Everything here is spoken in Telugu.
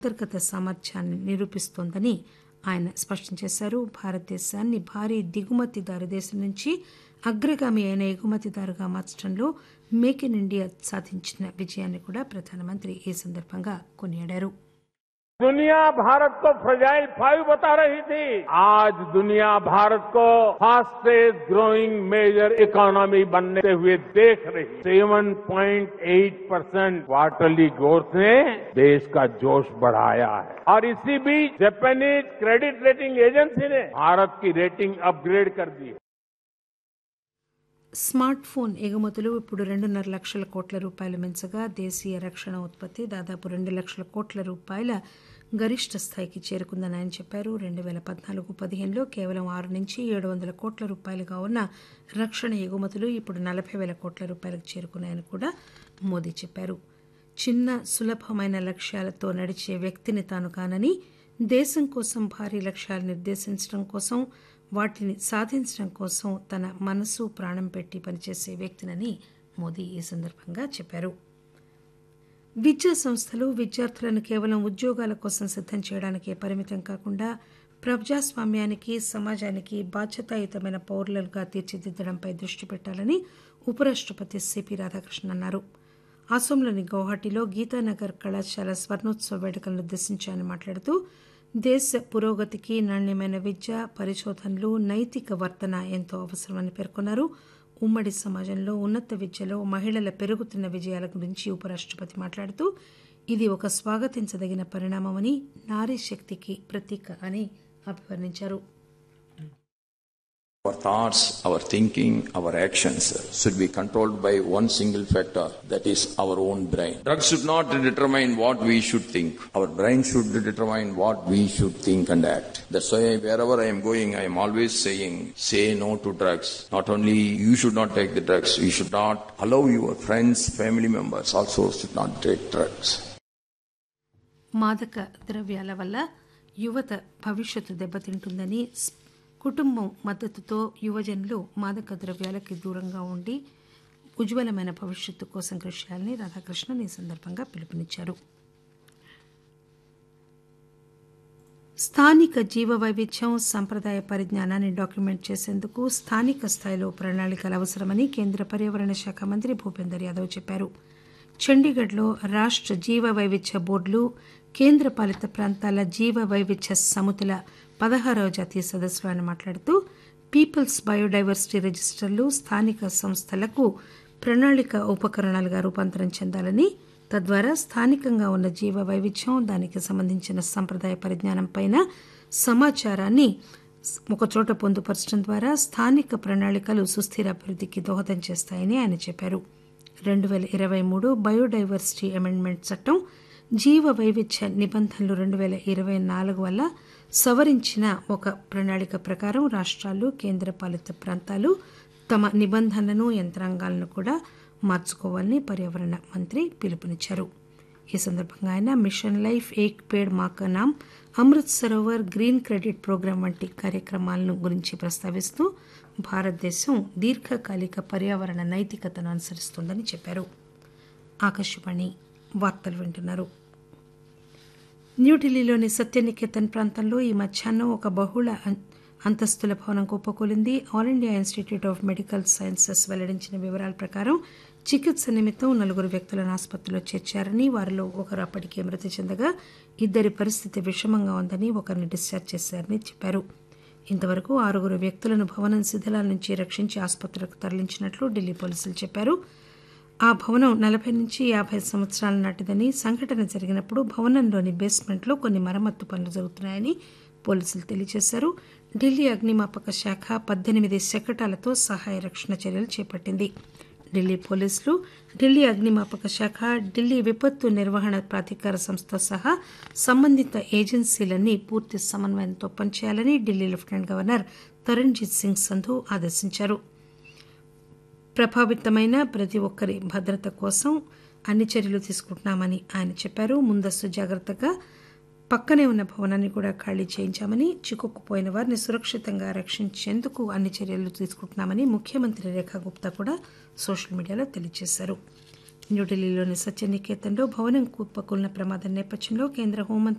అంతర్గత సామర్థ్యాన్ని నిరూపిస్తోందని ఆయన స్పష్టం చేశారు భారతదేశాన్ని భారీ దిగుమతిదారు దేశం నుంచి అగ్రగామి అయిన ఎగుమతిదారుగా మార్చడంలో మేక్ ఇన్ ఇండియా సాధించిన విజయాన్ని కూడా ప్రధానమంత్రి ఈ సందర్భంగా కొనియాడారు दुनिया भारत को फ्रजाइल फाइव बता रही थी आज दुनिया भारत को फास्टेस्ट ग्रोइंग मेजर इकोनॉमी बनते हुए देख रही seven point eight percent quarterly growth ने देश का जोश बढ़ाया है और इसी बीच जापानीज क्रेडिट रेटिंग एजेंसी ने भारत की रेटिंग अपग्रेड कर दी है స్మార్ట్ ఫోన్ ఎగుమతులు ఇప్పుడు రెండున్నర లక్షల కోట్ల రూపాయలు మించగా దేశీయ రక్షణ ఉత్పత్తి దాదాపు రెండు లక్షల కోట్ల రూపాయల గరిష్ట స్థాయికి చేరుకుందని ఆయన చెప్పారు రెండు వేల పద్నాలుగు పదిహేనులో కేవలం ఆరు నుంచి ఏడు వందల కోట్ల రూపాయలుగా ఉన్న రక్షణ ఎగుమతులు ఇప్పుడు నలభై వేల కోట్ల రూపాయలకు చేరుకున్నాయని కూడా మోదీ చెప్పారు చిన్న సులభమైన లక్ష్యాలతో నడిచే వ్యక్తిని తాను కానని దేశం కోసం భారీ లక్ష్యాలు నిర్దేశించడం కోసం వాటిని సాధించడం కోసం తన మనసు ప్రాణం పెట్టి పనిచేసే వ్యక్తినని మోదీ ఈ సందర్భంగా చెప్పారు విద్యా సంస్థలు విద్యార్థులను కేవలం ఉద్యోగాల కోసం సిద్దం చేయడానికే పరిమితం కాకుండా ప్రజాస్వామ్యానికి సమాజానికి బాధ్యతాయుతమైన పౌరులుగా తీర్చిదిద్దడంపై దృష్టి పెట్టాలని ఉపరాష్టపతి సిపి రాధాకృష్ణన్ అన్నారు అసోంలోని గౌహాటీలో గీతానగర్ కళాశాల స్వర్ణోత్సవ వేడుకలను ఉద్దేశించి ఆయన మాట్లాడుతూ దేశ పురోగతికి నాణ్యమైన విద్య పరిశోధనలు నైతిక వర్తన ఎంతో అవసరమని పేర్కొన్నారు ఉమ్మడి సమాజంలో ఉన్నత విద్యలో మహిళల పెరుగుతున్న విజయాల గురించి ఉపరాష్టపతి మాట్లాడుతూ ఇది ఒక స్వాగతించదగిన పరిణామమని నారీ శక్తికి ప్రతీక అని అభివర్ణించారు Our thoughts, our thinking, our actions should be controlled by one single factor, that is our own brain. Drugs should not determine what we should think. Our brain should determine what we should think and act. That's why wherever I am going, I am always saying, say no to drugs. Not only you should not take the drugs, you should not allow your friends, family members also should not take drugs. మాదక ద్రవ్యాల వల్ల యువత భవిష్యత్తు దెబ్బతింటుందని కుటుంబం మద్దతుతో యువజనులు మాదక ద్రవ్యాలకి దూరంగా ఉండి ఉజ్వలమైన భవిష్యత్తు కోసం కృషి చేయాలని రాధాకృష్ణన్ ఈ సందర్భంగా పిలుపునిచ్చారు స్థానిక జీవ వైవిధ్యం సంప్రదాయ పరిజ్ఞానాన్ని డాక్యుమెంట్ చేసేందుకు స్థానిక స్థాయిలో ప్రణాళికలు అవసరమని కేంద్ర పర్యావరణ శాఖ మంత్రి భూపేందర్ యాదవ్ చెప్పారు చండీగఢ్లో రాష్ట్ర జీవ వైవిధ్య బోర్డులు కేంద్ర పాలిత ప్రాంతాల జీవ వైవిధ్య సమితుల పదహారవ జాతీయ సదస్సులో ఆయన మాట్లాడుతూ పీపుల్స్ బయోడైవర్సిటీ రిజిస్టర్లు స్థానిక సంస్థలకు ప్రణాళిక ఉపకరణాలుగా రూపాంతరం చెందాలని తద్వారా స్థానికంగా ఉన్న జీవ వైవిధ్యం దానికి సంబంధించిన సంప్రదాయ పరిజ్ఞానంపైన సమాచారాన్ని ఒకచోట పొందుపరచడం ద్వారా స్థానిక ప్రణాళికలు సుస్థిర అభివృద్ధికి దోహదం చేస్తాయని ఆయన చెప్పారు రెండు వేల ఇరవై మూడు బయోడైవర్సిటీ అమెండ్మెంట్ చట్టం జీవ వైవిధ్య నిబంధనలు రెండు వేల ఇరవై నాలుగు వల్ల సవరించిన ఒక ప్రణాళిక ప్రకారం రాష్ట్రాలు కేంద్రపాలిత ప్రాంతాలు తమ నిబంధనలను యంత్రాంగాలను కూడా మార్చుకోవాలని పర్యావరణ మంత్రి పిలుపునిచ్చారు ఈ సందర్భంగా ఆయన మిషన్ లైఫ్ ఏక్ పేడ్ మాకా నామ్ Amrit Sarovar green credit program వంటి కార్యక్రమాలను గురించి ప్రస్తావిస్తూ భారతదేశం దీర్ఘకాలిక పర్యావరణ నైతికతను అనుసరిస్తోందని చెప్పారు ఆకాశవాణి వార్తలు వింటున్నారు న్యూఢిల్లీలోని సత్యనికేతన్ ప్రాంతంలో ఈ మధ్యాహ్నం ఒక బహుళ అంతస్తుల భవనం కుప్పకూలింది All India Institute of Medical Sciences వెల్లడించిన వివరాల ప్రకారం చికిత్స నిమిత్తం నలుగురు వ్యక్తులను ఆసుపత్రిలో చేర్చారని వారిలో ఒకరు అప్పటికే మృతి చెందగా ఇద్దరి పరిస్థితి విషమంగా ఉందని ఒకరిని డిశ్చార్జ్ చేశారని చెప్పారు ఇంతవరకు ఆరుగురు వ్యక్తులను భవనం శిథిలాల నుంచి రక్షించి ఆసుపత్రికి తరలించినట్లు ఢిల్లీ పోలీసులు చెప్పారు ఆ భవనం నలభై నుంచి యాభై సంవత్సరాల నాటిదని సంఘటన జరిగినప్పుడు భవనంలోని బేస్మెంట్లో కొన్ని మరమ్మత్తు పనులు జరుగుతున్నాయని పోలీసులు తెలియజేశారు ఢిల్లీ అగ్నిమాపక శాఖ పద్దెనిమిది శకటాలతో సహాయ రక్షణ చర్యలు చేపట్టింది ఢిల్లీ పోలీసులు ఢిల్లీ అగ్నిమాపక శాఖ ఢిల్లీ విపత్తు నిర్వహణ ప్రాధికార సంస్థ సహా సంబంధిత ఏజెన్సీలన్నీ పూర్తి సమన్వయంతో పనిచేయాలని ఢిల్లీ లెఫ్టినెంట్ గవర్నర్ తరణ్జీత్ సింగ్ సంధు ఆదేశించారు ప్రభావితమైన ప్రతి ఒక్కరి భద్రత కోసం అన్ని చర్యలు తీసుకుంటున్నామని ఆయన చెప్పారు ముందస్తు జాగ్రత్తగా పక్కనే ఉన్న భవనాన్ని కూడా ఖాళీ చేయించామని చిక్కుకుపోయిన వారిని సురక్షితంగా రక్షించేందుకు అన్ని చర్యలు తీసుకుంటున్నామని ముఖ్యమంత్రి రేఖా గుప్తా కూడా సోషల్ మీడియాలో తెలియజేశారు న్యూఢిల్లీలోని సత్యనికేతన్లో భవనం కుప్పకూలిన ప్రమాదం నేపథ్యంలో కేంద్ర హోంమంత్రి